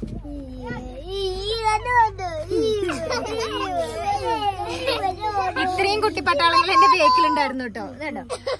ഇത്രയും കുട്ടിപ്പട്ടാളങ്ങൾ എന്റെ ബേക്കിലുണ്ടായിരുന്നു കേട്ടോ ഇതുണ്ടോ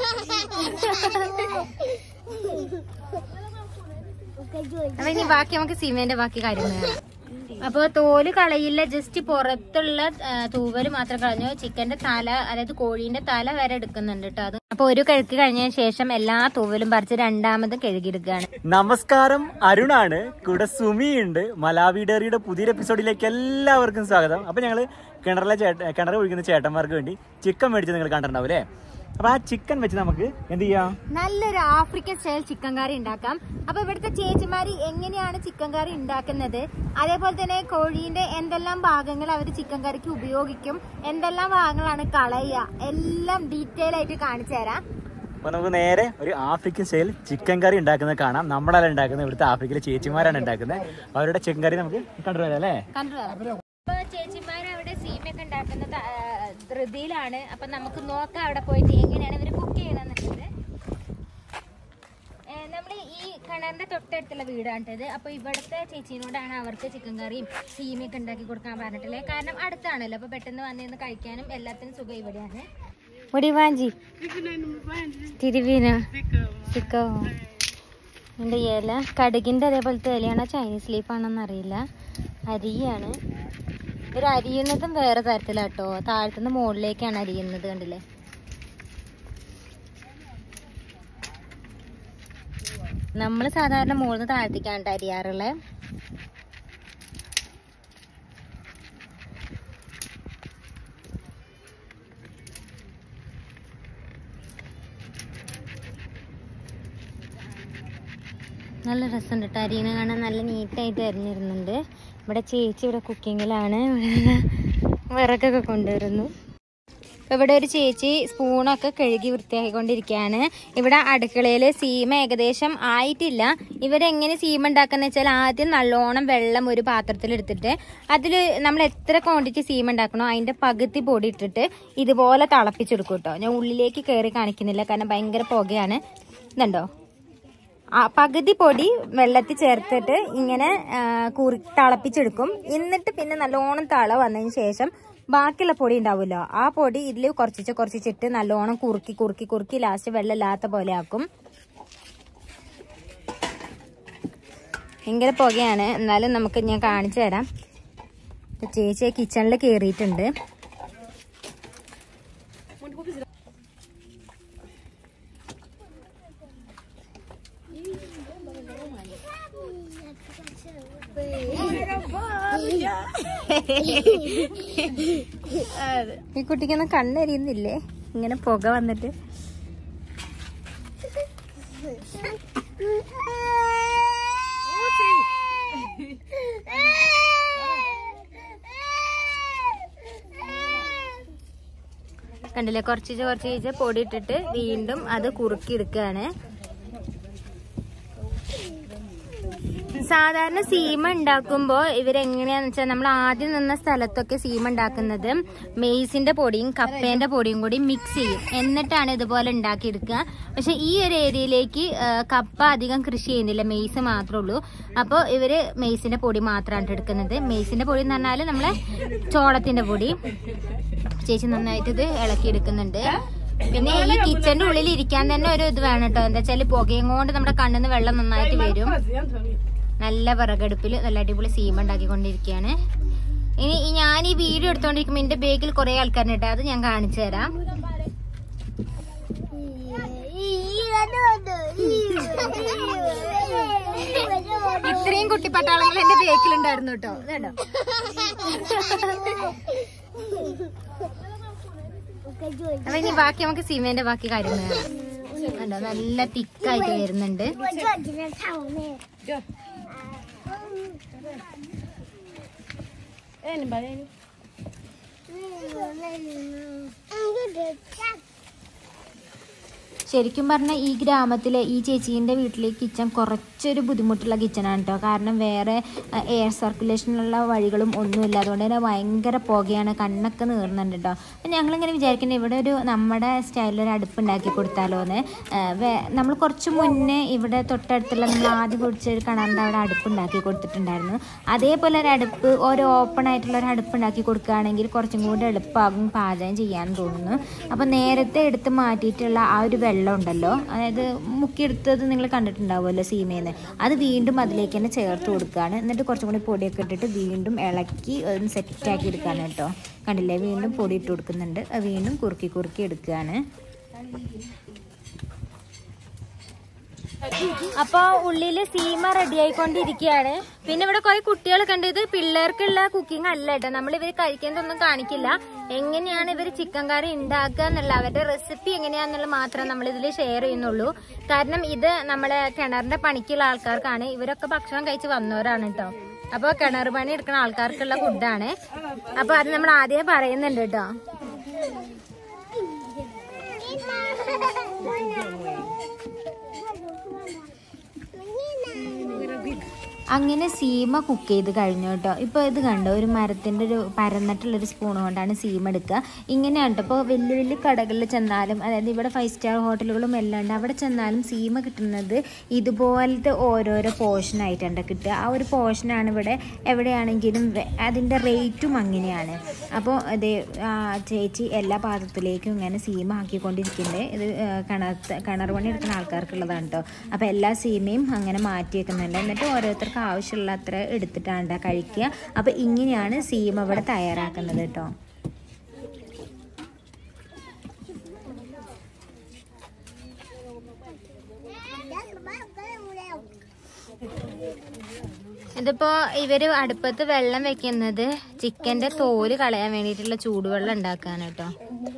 അപ്പൊ ഇനി ബാക്കി നമുക്ക് സീമേന്റെ ബാക്കി കാര്യങ്ങൾ കാണാം അപ്പൊ തോല് കളയില്ല ജസ്റ്റ് പുറത്തുള്ള ആ, തൂവല് മാത്രം കളഞ്ഞു ചിക്കന്റെ തല അതായത് കോഴീന്റെ തല വരെ എടുക്കുന്നുണ്ട് കേട്ടോ അത് അപ്പൊ ഒരു കഴുക്ക് കഴിഞ്ഞതിന് ശേഷം എല്ലാ തൂവലും പറിച്ച് രണ്ടാമത് കഴുകിയെടുക്കുകയാണ് നമസ്കാരം അരുണാണ് കൂടെ സുമിയുണ്ട് മലാവി ഡയറിയുടെ പുതിയൊരു എപ്പിസോഡിലേക്ക് എല്ലാവർക്കും സ്വാഗതം അപ്പൊ ഞങ്ങള് കിണറിലെ ചേട്ട കിണർ ഒഴിക്കുന്ന ചേട്ടന്മാർക്ക് വേണ്ടി ചിക്കൻ മേടിച്ച് നിങ്ങൾ കണ്ടിട്ടുണ്ടാവും അല്ലേ അപ്പൊ ആ ചിക്കൻ വെച്ച് നമുക്ക് എന്ത് ചെയ്യാം നല്ലൊരു ആഫ്രിക്കൻ സ്റ്റൈൽ ചിക്കൻ കറി ഉണ്ടാക്കാം അപ്പൊ ഇവിടുത്തെ ചേച്ചിമാര് എങ്ങനെയാണ് ചിക്കൻ കറി ഉണ്ടാക്കുന്നത് അതേപോലെ തന്നെ കോഴീന്റെ എന്തെല്ലാം ഭാഗങ്ങൾ അവർ ചിക്കൻ കറിക്ക് ഉപയോഗിക്കും എന്തെല്ലാം ഭാഗങ്ങളാണ് കളയുക എല്ലാം ഡീറ്റെയിൽ ആയിട്ട് കാണിച്ചു തരാം അപ്പൊ നമുക്ക് നേരെ ഒരു ആഫ്രിക്കൻ സ്റ്റൈൽ ചിക്കൻ കറി ഉണ്ടാക്കുന്നത് കാണാം നമ്മളല്ല ഉണ്ടാക്കുന്നത് ഇവിടുത്തെ ആഫ്രിക്കയിലെ ചേച്ചിമാരാണ് ഉണ്ടാക്കുന്നത് അപ്പൊ അവരുടെ ചിക്കൻ കറി നമുക്ക് കണ്ടുവരാം അല്ലേ കണ്ടു അപ്പൊ ചേച്ചിമാർ അവിടെ സീമയൊക്കെ ഉണ്ടാക്കുന്നത് ആ, ധൃതിയിലാണ് അപ്പൊ നമുക്ക് നോക്കാം അവിടെ പോയിട്ട് എങ്ങനെയാണ് ഇവര് കുക്ക് ചെയ്യണമെന്നുള്ളത് നമ്മൾ ഈ കിണറിന്റെ തൊട്ടടുത്തുള്ള വീടാണ് ഇത് അപ്പൊ ഇവിടുത്തെ ചേച്ചീനോടാണ് അവർക്ക് ചിക്കൻ കറിയും സീമയൊക്കെ ഉണ്ടാക്കി കൊടുക്കാൻ പറഞ്ഞിട്ടുള്ളത് കാരണം അടുത്താണല്ലോ അപ്പൊ പെട്ടെന്ന് വന്നിരുന്ന് കഴിക്കാനും എല്ലാത്തിനും സുഖം ഇവിടെയാണ് മുടിവാഞ്ചി തിരുവീന സിക്കോ ഇതിന്റെ ഇല കടുകിന്റെ അതേപോലത്തെ ഇലയാണോ ചൈനീസ് ലീഫാണോന്ന് അറിയില്ല അരിയാണ് ഇവർ അരിയുന്നതും വേറെ തരത്തിലാട്ടോ താഴത്തുനിന്ന് മുകളിലേക്കാണ് അരിയുന്നത് കണ്ടില്ലേ നമ്മൾ സാധാരണ മുകളിൽ നിന്ന് താഴത്തേക്കാണ് അരിയാറുള്ളത് നല്ല രസമുണ്ട് കേട്ടോ അരിനെ കാണാൻ നല്ല നീറ്റായിട്ട് അരിഞ്ഞിരുന്നുണ്ട് ഇവിടെ ചേച്ചി ഇവിടെ കുക്കിങ്ങിലാണ് വിറകൊക്കെ കൊണ്ടുവരുന്നു ഇപ്പൊ ഇവിടെ ഒരു ചേച്ചി സ്പൂണൊക്കെ കഴുകി വൃത്തിയാക്കിക്കൊണ്ടിരിക്കുകയാണ് ഇവിടെ അടുക്കളയിൽ സീമ ഏകദേശം ആയിട്ടില്ല ഇവരെങ്ങനെ സീമ ഉണ്ടാക്കുന്ന വെച്ചാൽ ആദ്യം നല്ലോണം വെള്ളം ഒരു പാത്രത്തിൽ എടുത്തിട്ട് അതിൽ നമ്മൾ എത്ര ക്വാണ്ടിറ്റി സീമ ഉണ്ടാക്കണോ അതിന്റെ പകുതി പൊടി ഇട്ടിട്ട് ഇതുപോലെ തിളപ്പിച്ചെടുക്കും കേട്ടോ ഞാൻ ഉള്ളിലേക്ക് കയറി കാണിക്കുന്നില്ല കാരണം ഭയങ്കര പുകയാണ് ഇതുണ്ടോ ആ പകുതി പൊടി വെള്ളത്തിൽ ചേർത്തിട്ട് ഇങ്ങനെ ആ, കുറി തിളപ്പിച്ചെടുക്കും എന്നിട്ട് പിന്നെ നല്ലോണം തള വന്നതിന് ശേഷം ബാക്കിയുള്ള പൊടി ഉണ്ടാവുമല്ലോ ആ പൊടി ഇതിൽ കുറച്ചിച്ച് കുറച്ചിട്ട് നല്ലോണം കുറുക്കി കുറുക്കി കുറുക്കി ലാസ്റ്റ് വെള്ളം ഇല്ലാത്ത പോലെ ആക്കും ഭയങ്കര പുകയാണ് എന്നാലും നമുക്ക് ഞാൻ കാണിച്ചു തരാം ഇപ്പൊ ചേച്ചി കിച്ചണിൽ കയറിയിട്ടുണ്ട് ഈ കുട്ടിക്കൊന്നും കണ്ണെരിയുന്നില്ലേ ഇങ്ങനെ പുക വന്നിട്ട് കണ്ടില്ലേ കുറച്ച് കുറച്ച് കുറച്ച് പൊടി ഇട്ടിട്ട് വീണ്ടും അത് കുറുക്കി എടുക്കുകയാണ് സാധാരണ സീമ ഉണ്ടാക്കുമ്പോൾ ഇവരെങ്ങനെയാന്ന് വെച്ചാൽ നമ്മൾ ആദ്യം നിന്ന സ്ഥലത്തൊക്കെ സീമ ഉണ്ടാക്കുന്നത് മെയ്സിന്റെ പൊടിയും കപ്പേന്റെ പൊടിയും കൂടി മിക്സ് ചെയ്യും എന്നിട്ടാണ് ഇതുപോലെ ഉണ്ടാക്കിയെടുക്കുക പക്ഷെ ഈ ഒരു ഏരിയയിലേക്ക് ആ, കപ്പ അധികം കൃഷി ചെയ്യുന്നില്ല മെയ്സ് മാത്രമേ ഉള്ളൂ അപ്പോൾ ഇവര് മെയ്സിന്റെ പൊടി മാത്രമാണ് എടുക്കുന്നത് മെയ്സിന്റെ പൊടി എന്ന് പറഞ്ഞാൽ നമ്മളെ ചോളത്തിന്റെ പൊടി ചേച്ചി നന്നായിട്ട് ഇത് ഇളക്കിയെടുക്കുന്നുണ്ട് പിന്നെ ഈ കിച്ചന്റെ ഉള്ളിൽ ഇരിക്കാൻ തന്നെ ഒരു ഇത് വേണം കേട്ടോ എന്താ വെച്ചാൽ പുകയും കൊണ്ട് നമ്മുടെ കണ്ണിന്ന് വെള്ളം നന്നായിട്ട് വരും നല്ല വിറകടുപ്പിൽ നല്ല അടിപൊളി സീമ ഉണ്ടാക്കിക്കൊണ്ടിരിക്കുകയാണ് ഇനി ഈ ഞാൻ ഈ വീഡിയോ എടുത്തോണ്ടിരിക്കുമ്പോൾ എന്റെ ബേക്കിൽ കുറെ ആൾക്കാരുണ്ട് അത് ഞാൻ കാണിച്ചു തരാം ഇത്രയും കുട്ടിപ്പട്ടാളങ്ങൾ എന്റെ ബേക്കിലുണ്ടായിരുന്നു കേട്ടോ ഇതുണ്ടോ അപ്പൊ ഇനി ബാക്കി നമുക്ക് സീമേന്റെ ബാക്കി കാര്യങ്ങൾ കാണാം. കണ്ടോ നല്ല തിക്കായിട്ട് വരുന്നുണ്ട് ശരിക്കും പറഞ്ഞാൽ ഈ ഗ്രാമത്തിലെ ഈ ചേച്ചീൻ്റെ വീട്ടിലെ കിച്ചൺ കുറച്ചൊരു ബുദ്ധിമുട്ടുള്ള കിച്ചണാണ് കേട്ടോ കാരണം വേറെ എയർ സർക്കുലേഷനുള്ള വഴികളും ഒന്നുമില്ല അതുകൊണ്ട് തന്നെ ഭയങ്കര പുകയാണ് കണ്ണൊക്കെ നീറുന്നുണ്ട് കേട്ടോ അപ്പം ഞങ്ങളിങ്ങനെ വിചാരിക്കുന്നത് ഇവിടെ ഒരു നമ്മുടെ സ്റ്റൈലിലൊരു അടുപ്പ് ഉണ്ടാക്കി കൊടുത്താലോ എന്ന് നമ്മൾ കുറച്ച് മുന്നേ ഇവിടെ തൊട്ടടുത്തുള്ള നമ്മൾ ആദ്യം കുടിച്ച ഒരു കിണറിൻ്റെ അവിടെ അടുപ്പ് ഉണ്ടാക്കി കൊടുത്തിട്ടുണ്ടായിരുന്നു അതേപോലെ ഒരു അടുപ്പ് ഒരു ഓപ്പൺ ആയിട്ടുള്ള ഒരു അടുപ്പ് ഉണ്ടാക്കി കൊടുക്കുകയാണെങ്കിൽ കുറച്ചും കൂടി എളുപ്പമാകും പാചകം ചെയ്യാൻ തോന്നുന്നു അപ്പോൾ നേരത്തെ എടുത്ത് മാറ്റിയിട്ടുള്ള ആ ഒരു വെള്ളം ഉണ്ടല്ലോ അതായത് മുക്കിയെടുത്തത് നിങ്ങൾ കണ്ടിട്ടുണ്ടാവുമല്ലോ സീമേന്ന് അത് വീണ്ടും അതിലേക്ക് തന്നെ ചേർത്ത് കൊടുക്കുകയാണ് എന്നിട്ട് കുറച്ചും കൂടി പൊടിയൊക്കെ ഇട്ടിട്ട് വീണ്ടും ഇളക്കി ഒന്ന് സെറ്റാക്കി എടുക്കുകയാണ് കേട്ടോ കണ്ടില്ലേ വീണ്ടും പൊടി ഇട്ട് കൊടുക്കുന്നുണ്ട് അത് വീണ്ടും കുറുക്കി കുറുക്കി എടുക്കുകയാണ് അപ്പൊ ഉള്ളില് സീമ റെഡി ആയിക്കൊണ്ടിരിക്കുകയാണ് പിന്നെ ഇവിടെ കുറെ കുട്ടികൾ കണ്ടത് പിള്ളേർക്കുള്ള കുക്കിംഗ് അല്ല കേട്ടോ നമ്മൾ ഇവർ കഴിക്കുന്നതൊന്നും കാണിക്കില്ല എങ്ങനെയാണ് ഇവർ ചിക്കൻ കറി ഉണ്ടാക്കുക എന്നുള്ള അവരുടെ റെസിപ്പി എങ്ങനെയാന്നുള്ള മാത്രമേ നമ്മൾ ഇതിൽ ഷെയർ ചെയ്യുന്നുള്ളൂ കാരണം ഇത് നമ്മളെ കിണറിന്റെ പണിക്കുള്ള ആൾക്കാർക്കാണ് ഇവരൊക്കെ ഭക്ഷണം കഴിച്ച് വന്നവരാണ് കേട്ടോ അപ്പൊ കിണർ പണി എടുക്കുന്ന ആൾക്കാർക്കുള്ള ഫുഡാണ് അപ്പൊ അത് നമ്മൾ ആദ്യമേ പറയുന്നുണ്ട് കേട്ടോ അങ്ങനെ സീമ കുക്ക് ചെയ്ത് കഴിഞ്ഞു കേട്ടോ ഇപ്പോൾ ഇത് കണ്ടോ ഒരു മരത്തിൻ്റെ ഒരു പരന്നിട്ടുള്ളൊരു സ്പൂൺ കൊണ്ടാണ് സീമ എടുക്കുക ഇങ്ങനെയാണ് കേട്ടോ ഇപ്പോൾ വലിയ വലിയ കടകളിൽ ചെന്നാലും അതായത് ഇവിടെ ഫൈവ് സ്റ്റാർ ഹോട്ടലുകളും എല്ലാം ഉണ്ട് അവിടെ ചെന്നാലും സീമ കിട്ടുന്നത് ഇതുപോലത്തെ ഓരോരോ പോർഷനായിട്ടുണ്ട് കിട്ടുക ആ ഒരു പോർഷനാണ് ഇവിടെ എവിടെയാണെങ്കിലും വെ- അതിൻ്റെ റേറ്റും അങ്ങനെയാണ് അപ്പോൾ ഇത് ആ ചേച്ചി എല്ലാ പാത്രത്തിലേക്കും ഇങ്ങനെ സീമ ആക്കിക്കൊണ്ടിരിക്കുന്നുണ്ട് ഇത് ആ, കിണർ കിണർ പണി എടുക്കുന്ന ആൾക്കാർക്കുള്ളതാണ് കേട്ടോ അപ്പോൾ എല്ലാ സീമയും അങ്ങനെ മാറ്റി വെക്കുന്നുണ്ട് എന്നിട്ട് ഓരോരുത്തർക്ക് ആവശ്യമുള്ള അത്ര എടുത്തിട്ടാണ് ട്ടോ കഴിക്കുക അപ്പോൾ ഇങ്ങനെയാണ് സീമ ഇവിടെ തയ്യാറാക്കുന്നത് കേട്ടോ ഇതിപ്പോ ഇവര് അടുപ്പത്ത് വെള്ളം വെക്കുന്നത് ചിക്കന്റെ തോല് കളയാൻ വേണ്ടിയിട്ടുള്ള ചൂടുവെള്ളം ഉണ്ടാക്കാൻ കേട്ടോ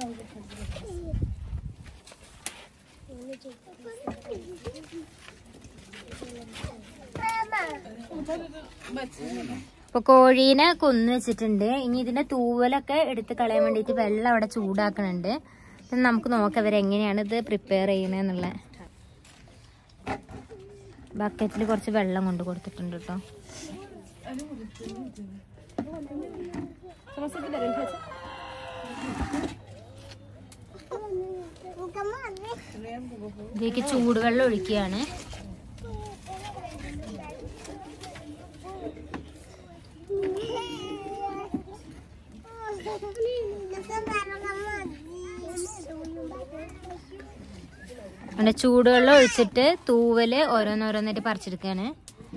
ഇപ്പൊ കോഴീനെ കൊന്നു വെച്ചിട്ടുണ്ട് ഇനി ഇതിന്റെ തൂവലൊക്കെ എടുത്ത് കളയാൻ വേണ്ടിയിട്ട് വെള്ളം അവിടെ ചൂടാക്കണുണ്ട് ഇത് നമുക്ക് നോക്കാം ഇവരെങ്ങനെയാണ് ഇത് പ്രിപ്പയർ ചെയ്യണെന്നുള്ള ബക്കറ്റിൽ കുറച്ച് വെള്ളം കൊണ്ട് കൊടുത്തിട്ടുണ്ട് കേട്ടോ ഇതിലേക്ക് ചൂടുവെള്ളം ഒഴിക്കുകയാണ് അങ്ങനെ ചൂടുവെള്ളം ഒഴിച്ചിട്ട് തൂവല് ഓരോന്നോരോന്നായിട്ട് പറിച്ചെടുക്കുകയാണ്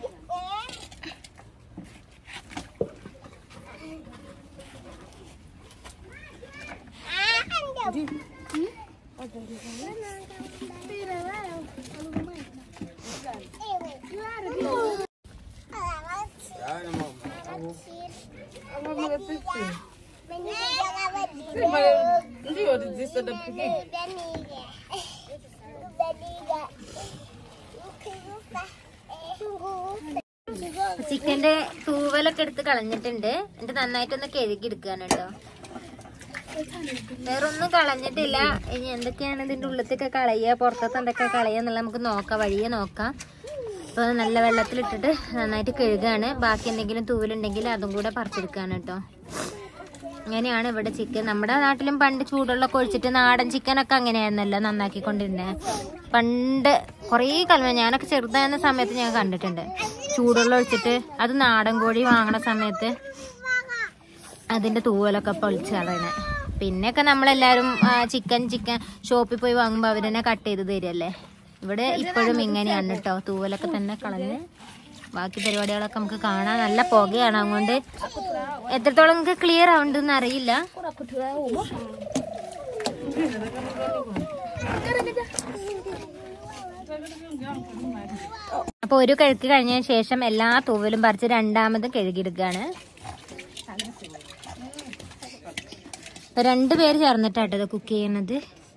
ചിക്കന്റെ തൂവലൊക്കെ എടുത്ത് കളഞ്ഞിട്ടുണ്ട് എന്നിട്ട് നന്നായിട്ടൊന്ന് കഴുകി എടുക്കുകയാണ് കേട്ടോ വേറൊന്നും കളഞ്ഞിട്ടില്ല ഇനി എന്തൊക്കെയാണ് ഇതിന്റെ ഉള്ളത്തൊക്കെ കളയുക പുറത്തത്തെ എന്തൊക്കെ കളയുക എന്നുള്ള നമുക്ക് നോക്കാം വഴിയെ നോക്കാം അപ്പൊ നല്ല വെള്ളത്തിലിട്ടിട്ട് നന്നായിട്ട് കഴുകാണ് ബാക്കി എന്തെങ്കിലും തൂവലുണ്ടെങ്കിൽ അതും കൂടെ പറിച്ചെടുക്കാണ് കേട്ടോ അങ്ങനെയാണ് ഇവിടെ ചിക്കൻ നമ്മുടെ നാട്ടിലും പണ്ട് ചൂടുള്ളൊക്കെ ഒഴിച്ചിട്ട് നാടൻ ചിക്കനൊക്കെ അങ്ങനെയായിരുന്നല്ലോ നന്നാക്കിക്കൊണ്ടിരുന്നത് പണ്ട് കുറേ കാലം ഞാനൊക്കെ ചെറുതായിരുന്ന സമയത്ത് ഞാൻ കണ്ടിട്ടുണ്ട് ചൂടുള്ള ഒഴിച്ചിട്ട് അത് നാടൻ കോഴി വാങ്ങണ സമയത്ത് അതിന്റെ തൂവലൊക്കെ പൊളിച്ച് കളയണേ പിന്നെയൊക്കെ നമ്മളെല്ലാരും ആ, ചിക്കൻ ചിക്കൻ ഷോപ്പിൽ പോയി വാങ്ങുമ്പോൾ അവർ തന്നെ കട്ട് ചെയ്ത് തരുമല്ലേ ഇവിടെ ഇപ്പോഴും ഇങ്ങനെയാണ് കേട്ടോ തൂവലൊക്കെ തന്നെ കളഞ്ഞ് ബാക്കി പരിപാടികളൊക്കെ നമുക്ക് കാണാൻ നല്ല പുകയാണ് അതുകൊണ്ട് എത്രത്തോളം നിങ്ങൾക്ക് ക്ലിയർ ആവുണ്ടെന്ന് അറിയില്ല അപ്പൊ ഒരു കഴുക്ക് കഴിഞ്ഞതിന് ശേഷം എല്ലാ തൂവലും പറിച്ച് രണ്ടാമത് കഴുകിയെടുക്കുകയാണ് രണ്ടു പേര് ചേർന്നിട്ടാട്ടോ ഇത് കുക്ക് ചെയ്യണത്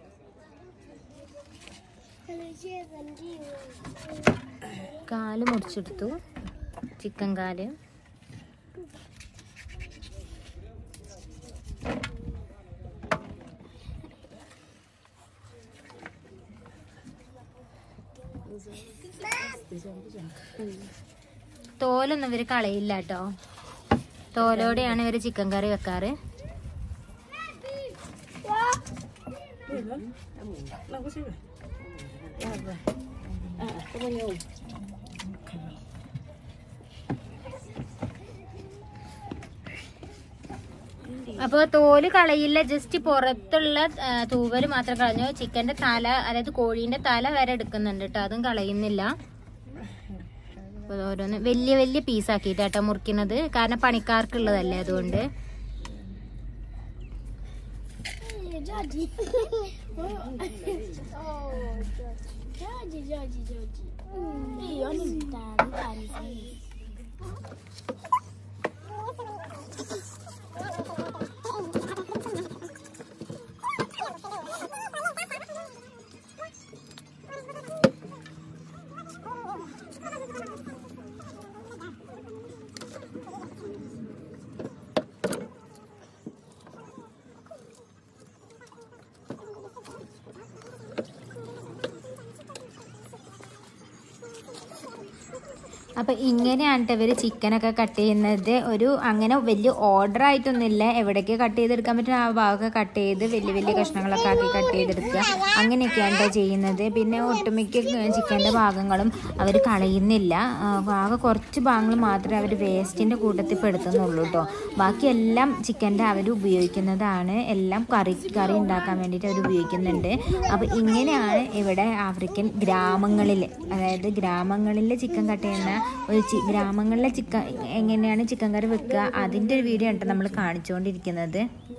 കാല് മുറിച്ചെടുത്തു ചിക്കൻ കാല് തോലൊന്നും ഇവര് കളയില്ല കേട്ടോ തോലോടെയാണ് ഇവര് ചിക്കൻ കറി വെക്കാറ് അപ്പൊ തോല് കളയില്ല ജസ്റ്റ് പുറത്തുള്ള ആ, തൂവല് മാത്രം കളഞ്ഞു ചിക്കന്റെ തല അതായത് കോഴീന്റെ തല വരെ എടുക്കുന്നുണ്ട് കേട്ടോ അതും കളയുന്നില്ല അപ്പൊ ഓരോന്ന് വലിയ വലിയ പീസാക്കിട്ടാട്ടോ മുറിക്കുന്നത് കാരണം പണിക്കാർക്കുള്ളതല്ലേ അതുകൊണ്ട് Georgie. oh, Georgie, Georgie, Georgie. Hey, you're not done. Done. അപ്പൊ ഇങ്ങനെയാണ് ട്ടോ ഇവര് ചിക്കനൊക്കെ കട്ട് ചെയ്യുന്നത് ഒരു അങ്ങനെ വലിയ ഓർഡർ ആയിട്ടൊന്നുമില്ല എവിടേക്ക് കട്ട് ചെയ്തെടുക്കാൻ പറ്റും ആ ഭാഗമൊക്കെ കട്ട് ചെയ്ത് വലിയ വലിയ കഷ്ണങ്ങളൊക്കെ ആക്കി കട്ട് ചെയ്തെടുക്കുക അങ്ങനെയൊക്കെയാണ് ട്ടോ ചെയ്യുന്നത് പിന്നെ ഒട്ടുമിക്ക ചിക്കൻ്റെ ഭാഗങ്ങളും അവർ കളയുന്നില്ല ആ, ആകെ കുറച്ച് ഭാഗങ്ങൾ മാത്രമേ അവർ വേസ്റ്റിൻ്റെ കൂട്ടത്തിൽ പെടുത്തുന്നുള്ളൂ കേട്ടോ ബാക്കിയെല്ലാം ചിക്കൻ്റെ അവർ ഉപയോഗിക്കുന്നതാണ് എല്ലാം കറി കറി ഉണ്ടാക്കാൻ വേണ്ടിയിട്ട് അവർ ഉപയോഗിക്കുന്നുണ്ട് അപ്പോൾ ഇങ്ങനെയാണ് ഇവിടെ ആഫ്രിക്കൻ ഗ്രാമങ്ങളിൽ അതായത് ഗ്രാമങ്ങളിൽ ചിക്കൻ കട്ട് ചെയ്യുന്ന ഒരു ചി ഗ്രാമങ്ങളിലെ ചിക്കൻ എങ്ങനെയാണ് ചിക്കൻ കറി വെക്കുക അതിൻ്റെ ഒരു വീഡിയോ ആണ് നമ്മൾ കാണിച്ചുകൊണ്ടിരിക്കുന്നത്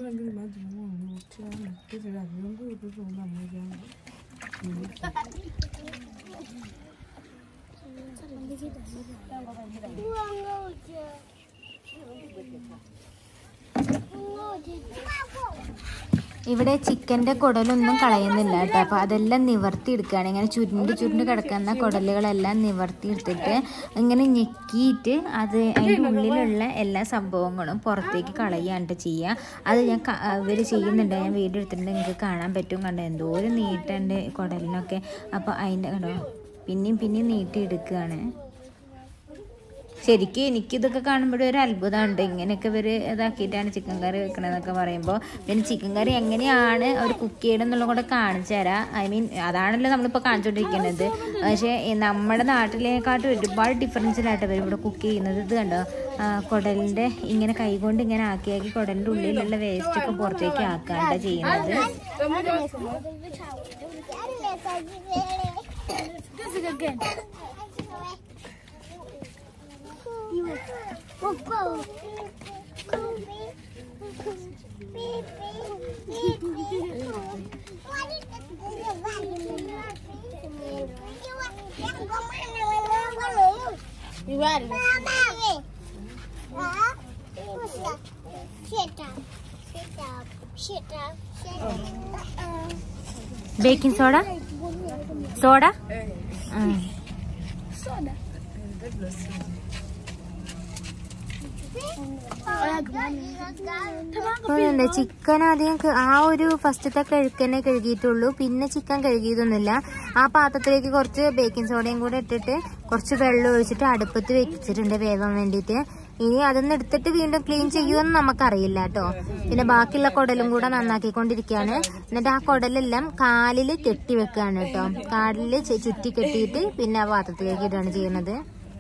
ഇവിടെ ചിക്കൻ്റെ കുടലൊന്നും കളയുന്നില്ല കേട്ടോ അപ്പോൾ അതെല്ലാം നിവർത്തി എടുക്കുകയാണ് ഇങ്ങനെ ചുരുണ്ട് ചുരുണ്ട് കിടക്കുന്ന കുടലുകളെല്ലാം നിവർത്തി എടുത്തിട്ട് ഇങ്ങനെ ഞെക്കിയിട്ട് അത് അതിൻ്റെ ഉള്ളിലുള്ള എല്ലാ സംഭവങ്ങളും പുറത്തേക്ക് കളയാണ് ട്ടോ ചെയ്യുക അത് ഞാൻ ഇവർ ചെയ്യുന്നുണ്ട് ഞാൻ വീഡിയോ എടുത്തിട്ടുണ്ട് നിങ്ങൾക്ക് കാണാൻ പറ്റും കണ്ടോ എന്തോരം നീട്ടുണ്ട് കുടലിനൊക്കെ അപ്പോൾ അതിൻ്റെ കണ്ടോ പിന്നെയും പിന്നെയും നീട്ടി എടുക്കുകയാണ് ശരിക്കും എനിക്കിതൊക്കെ കാണുമ്പോഴും ഒരു അത്ഭുതമുണ്ട് ഇങ്ങനെയൊക്കെ ഇവർ ഇതാക്കിയിട്ടാണ് ചിക്കൻ കറി വെക്കണതെന്നൊക്കെ പറയുമ്പോൾ പിന്നെ ചിക്കൻ കറി എങ്ങനെയാണ് അവർ കുക്ക് ചെയ്യണമെന്നുള്ള കൂടെ കാണിച്ചു തരാം ഐ മീൻ അതാണല്ലോ നമ്മളിപ്പോൾ കാണിച്ചുകൊണ്ടിരിക്കുന്നത് പക്ഷേ ഈ നമ്മുടെ നാട്ടിലേക്കാട്ടും ഒരുപാട് ഡിഫറൻസിലായിട്ട് ഇവർ ഇവിടെ കുക്ക് ചെയ്യുന്നത് ഇത് കണ്ടോ ആ, കുടലിൻ്റെ ഇങ്ങനെ കൈകൊണ്ട് ഇങ്ങനെ ആക്കി ആക്കി കുടലിൻ്റെ ഉള്ളിലുള്ള വേസ്റ്റ് ഒക്കെ പുറത്തേക്ക് ആക്കാണ്ട ചെയ്യുന്നത് This is again. Go, go. You ready? Sit down. Sit down. Sit down. Sit down. Baking soda soda ആ Soda. അതുകൊണ്ട് ചിക്കൻ ആദ്യം ക- ആ ഒരു ഫസ്റ്റത്തെ കഴുക്കനെ കഴുകിയിട്ടുള്ളൂ പിന്നെ ചിക്കൻ കഴുകിയതൊന്നുമില്ല ആ പാത്രത്തിലേക്ക് കുറച്ച് ബേക്കിംഗ് സോഡയും കൂടെ ഇട്ടിട്ട് കുറച്ച് വെള്ളം ഒഴിച്ചിട്ട് അടുപ്പത്ത് വെച്ചിട്ടുണ്ട് വേവാൻ വേണ്ടിയിട്ട് ഇനി അതൊന്ന് എടുത്തിട്ട് വീണ്ടും ക്ലീൻ ചെയ്യുമെന്ന് നമുക്കറിയില്ല കേട്ടോ പിന്നെ ബാക്കിയുള്ള കുടലും കൂടെ നന്നാക്കിക്കൊണ്ടിരിക്കുകയാണ് എന്നിട്ട് ആ കുടലെല്ലാം കാലിൽ കെട്ടി വെക്കുകയാണ് കേട്ടോ കാലിൽ ചു- ചുറ്റി കെട്ടിയിട്ട് പിന്നെ ആ പാത്രത്തിലേക്ക് ഇടുകയാണ് ചെയ്യുന്നത്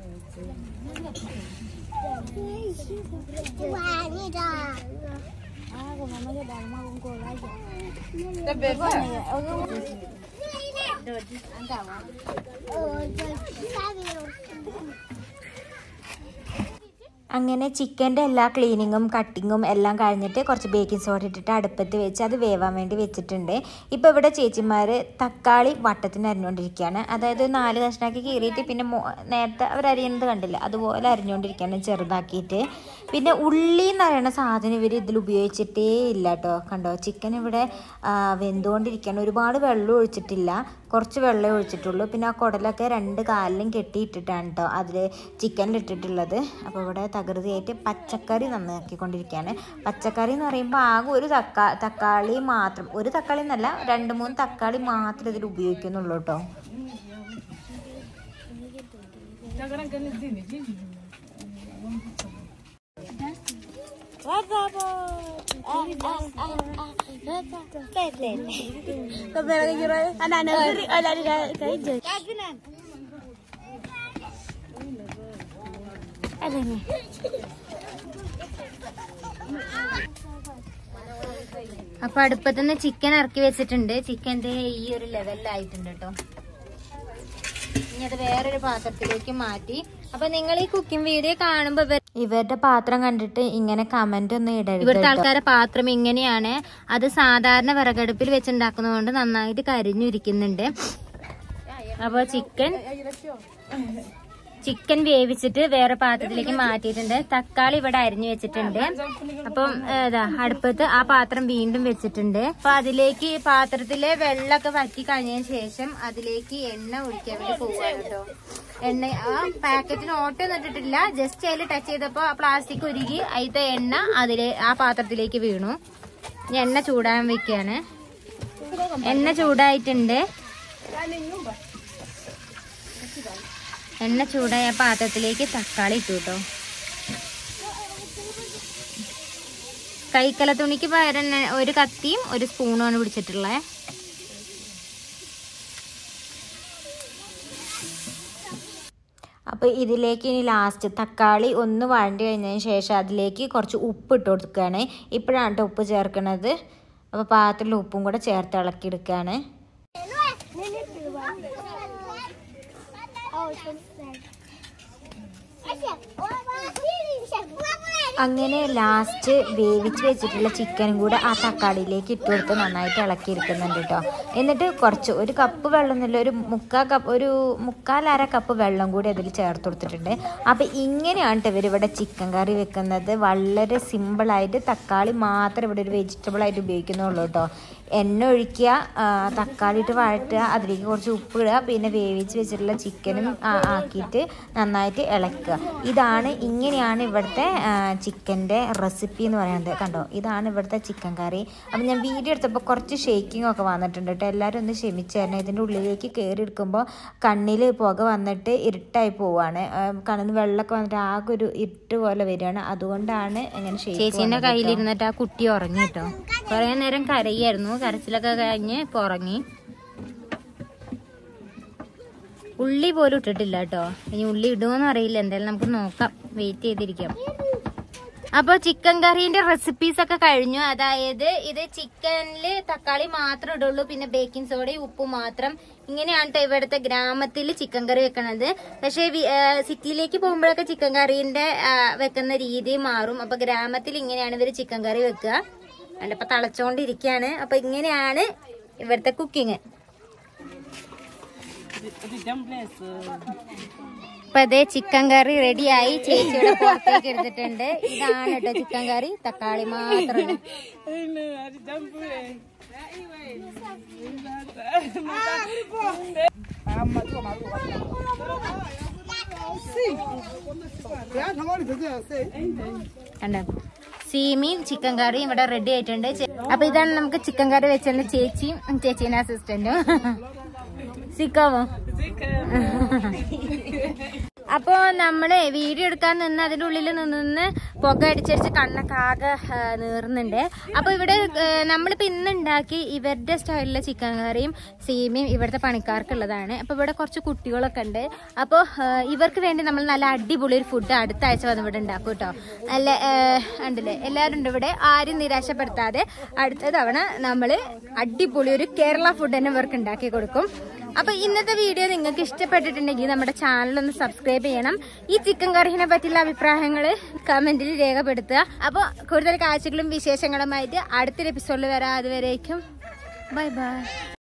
അങ്ങനെ ചിക്കൻ്റെ എല്ലാ ക്ലീനിങ്ങും കട്ടിങ്ങും എല്ലാം കഴിഞ്ഞിട്ട് കുറച്ച് ബേക്കിംഗ് സോഡ ഇട്ടിട്ട് അടുപ്പത്ത് വെച്ച് അത് വേവാൻ വേണ്ടി വെച്ചിട്ടുണ്ട് ഇപ്പോൾ ഇവിടെ ചേച്ചിമാർ തക്കാളി വട്ടത്തിന് അരിഞ്ഞുകൊണ്ടിരിക്കുകയാണ് അതായത് നാല് കഷ്ണാക്കി കീറിയിട്ട് പിന്നെ മോ- നേരത്തെ അവർ അരിയുന്നത് കണ്ടില്ല അതുപോലെ അരിഞ്ഞുകൊണ്ടിരിക്കുകയാണ് ചെറുതാക്കിയിട്ട് പിന്നെ ഉള്ളി എന്ന് പറയുന്ന സാധനം ഇവർ ഇതിൽ ഉപയോഗിച്ചിട്ടേ ഇല്ല കേട്ടോ കണ്ടോ ചിക്കൻ ഇവിടെ ആ, വെന്തുകൊണ്ടിരിക്കുകയാണ് ഒരുപാട് വെള്ളം ഒഴിച്ചിട്ടില്ല കുറച്ച് വെള്ളം ഒഴിച്ചിട്ടുള്ളൂ പിന്നെ ആ കുടലൊക്കെ രണ്ട് കാലിലും കെട്ടിയിട്ടിട്ടാണ് കേട്ടോ അതിൽ ചിക്കനിൽ ഇട്ടിട്ടുള്ളത് അപ്പോൾ ഇവിടെ തകൃതിയായിട്ട് പച്ചക്കറി നന്നാക്കിക്കൊണ്ടിരിക്കുകയാണ് പച്ചക്കറി എന്ന് പറയുമ്പോൾ ആകെ ഒരു തക്കാ തക്കാളി മാത്രം ഒരു തക്കാളി എന്നല്ല രണ്ട് മൂന്ന് തക്കാളി മാത്രമേ ഇതിൽ ഉപയോഗിക്കുന്നുള്ളൂ കേട്ടോ അപ്പൊ അടുപ്പത്തുനിന്ന് ചിക്കൻ ഇറക്കി വെച്ചിട്ടുണ്ട് ചിക്കൻ്റെ ഈ ഒരു ലെവലിലായിട്ടുണ്ട് കേട്ടോ ഇനി അത് വേറൊരു പാത്രത്തിലേക്ക് മാറ്റി അപ്പൊ നിങ്ങൾ ഈ കുക്കിംഗ് വീഡിയോ കാണുമ്പോ ഇവർ ഇവരുടെ പാത്രം കണ്ടിട്ട് ഇങ്ങനെ കമന്റ് ഒന്നും ഇടരുത് ഇവിടുത്തെ ആൾക്കാരെ പാത്രം ഇങ്ങനെയാണ് അത് സാധാരണ വിറകടുപ്പിൽ വെച്ചുണ്ടാക്കുന്നതുകൊണ്ട് നന്നായിട്ട് കരിഞ്ഞിരിക്കുന്നുണ്ട് അപ്പൊ ചിക്കൻ ചിക്കൻ വേവിച്ചിട്ട് വേറെ പാത്രത്തിലേക്ക് മാറ്റിയിട്ടുണ്ട് തക്കാളി ഇവിടെ അരിഞ്ഞു വെച്ചിട്ടുണ്ട് അപ്പം ഏതാ അടുപ്പത്ത് ആ പാത്രം വീണ്ടും വെച്ചിട്ടുണ്ട് അപ്പൊ അതിലേക്ക് പാത്രത്തിലെ വെള്ളമൊക്കെ വറ്റി കഴിഞ്ഞതിന് ശേഷം അതിലേക്ക് എണ്ണ ഒഴിക്കാൻ വേണ്ടി പോവാണ് കേട്ടോ എണ്ണ ആ പാക്കറ്റിന് ഓട്ടൊന്നും ഇട്ടിട്ടില്ല ജസ്റ്റ് അതിൽ ടച്ച് ചെയ്തപ്പോ പ്ലാസ്റ്റിക് ഉരുകി അതിന്റെ എണ്ണ അതിലെ ആ പാത്രത്തിലേക്ക് വീണു ഇനി എണ്ണ ചൂടാൻ വെക്കാണ് എണ്ണ ചൂടായിട്ടുണ്ട് എണ്ണ ചൂടായ പാത്രത്തിലേക്ക് തക്കാളി ഇട്ടു കേട്ടോ കൈക്കല തുണിക്ക് പകരം ഞാൻ ഒരു കത്തിയും ഒരു സ്പൂണുമാണ് പിടിച്ചിട്ടുള്ളത് അപ്പോൾ ഇതിലേക്ക് ഇനി ലാസ്റ്റ് തക്കാളി ഒന്ന് വഴണ്ടി കഴിഞ്ഞതിന് ശേഷം അതിലേക്ക് കുറച്ച് ഉപ്പ് ഇട്ട് കൊടുക്കുകയാണ് ഇപ്പോഴാണ് കേട്ടോ ഉപ്പ് ചേർക്കുന്നത് അപ്പോൾ പാത്രത്തിൽ ഉപ്പും കൂടെ ചേർത്ത് ഇളക്കി എടുക്കുകയാണ് അങ്ങനെ ലാസ്റ്റ് വേവിച്ച് വെച്ചിട്ടുള്ള ചിക്കനും കൂടെ ആ തക്കാളിയിലേക്ക് ഇട്ട് കൊടുത്ത് നന്നായിട്ട് ഇളക്കി എടുക്കുന്നുണ്ട് കേട്ടോ എന്നിട്ട് കുറച്ച് ഒരു കപ്പ് വെള്ളം എന്നില്ല ഒരു മുക്കാൽ കപ്പ് ഒരു മുക്കാലര കപ്പ് വെള്ളം കൂടി അതിൽ ചേർത്ത് കൊടുത്തിട്ടുണ്ട് അപ്പോൾ ഇങ്ങനെയാണ് ട്ടോ ഇവരിവിടെ ചിക്കൻ കറി വെക്കുന്നത് വളരെ സിമ്പിളായിട്ട് തക്കാളി മാത്രം ഇവിടെ ഒരു വെജിറ്റബിൾ ആയിട്ട് ഉപയോഗിക്കുന്നുള്ളൂ കേട്ടോ എണ്ണ ഒഴിക്കുക ആ, തക്കാളി ഇട്ട് വഴറ്റുക അതിലേക്ക് കുറച്ച് ഉപ്പ് ഇടുക പിന്നെ വേവിച്ച് വെച്ചിട്ടുള്ള ചിക്കനും ആ, ആക്കിയിട്ട് നന്നായിട്ട് ഇളക്കുക ഇതാണ് ഇങ്ങനെയാണ് ഇവിടുത്തെ ചിക്കൻ്റെ റെസിപ്പി എന്ന് പറയുന്നത് കണ്ടോ ഇതാണ് ഇവിടുത്തെ ചിക്കൻ കറി അപ്പം ഞാൻ വീഡിയോ എടുത്തപ്പോൾ കുറച്ച് ഷേക്കിംഗ് ഒക്കെ വന്നിട്ടുണ്ട് കേട്ടോ എല്ലാവരും ഒന്ന് ക്ഷമിച്ചു തരണം ഇതിൻ്റെ ഉള്ളിലേക്ക് കയറി എടുക്കുമ്പോൾ കണ്ണിൽ പുക വന്നിട്ട് ഇരുട്ടായി പോവാണ് കണ്ണിൽ നിന്ന് വെള്ളമൊക്കെ വന്നിട്ട് ആകെ ഒരു ഇരുട്ട് പോലെ വരികയാണ് അതുകൊണ്ടാണ് ഇങ്ങനെ ഷേക്ക് ചേച്ചീന്റെ കയ്യിലിരുന്നിട്ട് ആ കുട്ടി ഉറങ്ങി കേട്ടോ കുറെ നേരം കരയായിരുന്നു കരച്ചിലൊക്കെ കഴിഞ്ഞ് ഇപ്പൊ ഉറങ്ങി ഉള്ളി പോലും ഇട്ടിട്ടില്ല കേട്ടോ ഇനി ഉള്ളി ഇടുമോന്ന് അറിയില്ല എന്തായാലും നമുക്ക് നോക്കാം വെയിറ്റ് ചെയ്തിരിക്കാം അപ്പൊ ചിക്കൻ കറീന്റെ റെസിപ്പീസ് ഒക്കെ കഴിഞ്ഞു അതായത് ഇത് ചിക്കനില് തക്കാളി മാത്രം ഇടുള്ളൂ പിന്നെ ബേക്കിംഗ് സോഡയും ഉപ്പും മാത്രം ഇങ്ങനെയാണ് ട്ടോ ഇവിടുത്തെ ഗ്രാമത്തിൽ ചിക്കൻ കറി വെക്കണത് പക്ഷേ വി- ആ, സിറ്റിയിലേക്ക് പോകുമ്പോഴൊക്കെ ചിക്കൻ കറീന്റെ ആ, വെക്കുന്ന രീതി മാറും അപ്പൊ ഗ്രാമത്തിൽ ഇങ്ങനെയാണ് ഇവര് ചിക്കൻ കറി വെക്കുക അതിപ്പോ തളച്ചോണ്ടിരിക്കാണ് അപ്പൊ ഇങ്ങനെയാണ് ഇവിടുത്തെ കുക്കിങ് ഇപ്പൊ അതേ ചിക്കൻ കറി റെഡിയായി ചേച്ചിയുടെ പുറത്തേക്ക് എടുത്തിട്ടുണ്ട് ഇതാണ് കേട്ടോ ചിക്കൻ കറി തക്കാളി മാത്രം കണ്ടോ സീമയും ചിക്കൻ കറിയും ഇവിടെ റെഡി ആയിട്ടുണ്ട് ചെ- അപ്പൊ ഇതാണ് നമുക്ക് ചിക്കൻ കറി വെച്ചുള്ള ചേച്ചിയും ചേച്ചീൻ്റെ അസിസ്റ്റന്റും സിക്കാമോ അപ്പോ നമ്മള് വീഡിയോ എടുക്കാൻ നിന്ന് അതിന്റെ ഉള്ളിൽ നിന്ന് പുക അടിച്ചടിച്ച് കണ്ണൊക്കെ ആകെ ആ, നീറുന്നുണ്ട് അപ്പൊ ഇവിടെ ആ, നമ്മളിപ്പോ ഇന്ന് ഉണ്ടാക്കി ഇവരുടെ സ്റ്റൈലിലെ ചിക്കൻ കറിയും സീമയും ഇവിടുത്തെ പണിക്കാർക്കുള്ളതാണ് അപ്പൊ ഇവിടെ കുറച്ച് കുട്ടികളൊക്കെ ഉണ്ട് അപ്പോൾ ഇവർക്ക് വേണ്ടി നമ്മൾ നല്ല അടിപൊളി ഒരു ഫുഡ് അടുത്ത ആഴ്ച വന്ന് ഇവിടെ ഉണ്ടാക്കും കേട്ടോ നല്ല ആ, ഉണ്ടല്ലേ എല്ലാവരും ഉണ്ട് ഇവിടെ ആരും നിരാശപ്പെടുത്താതെ അടുത്ത തവണ നമ്മള് അടിപൊളി ഒരു കേരള ഫുഡ് തന്നെ ഇവർക്ക് ഉണ്ടാക്കി കൊടുക്കും അപ്പൊ ഇന്നത്തെ വീഡിയോ നിങ്ങൾക്ക് ഇഷ്ടപ്പെട്ടിട്ടുണ്ടെങ്കിൽ നമ്മുടെ ചാനൽ ഒന്ന് സബ്സ്ക്രൈബ് ചെയ്യണം ഈ ചിക്കൻ കറിനെ പറ്റിയുള്ള അഭിപ്രായങ്ങൾ കമന്റിൽ രേഖപ്പെടുത്തുക അപ്പോൾ കൂടുതൽ കാഴ്ചകളും വിശേഷങ്ങളുമായിട്ട് അടുത്തൊരു എപ്പിസോഡിൽ വരാം അതുവരേക്കും ബൈ ബൈ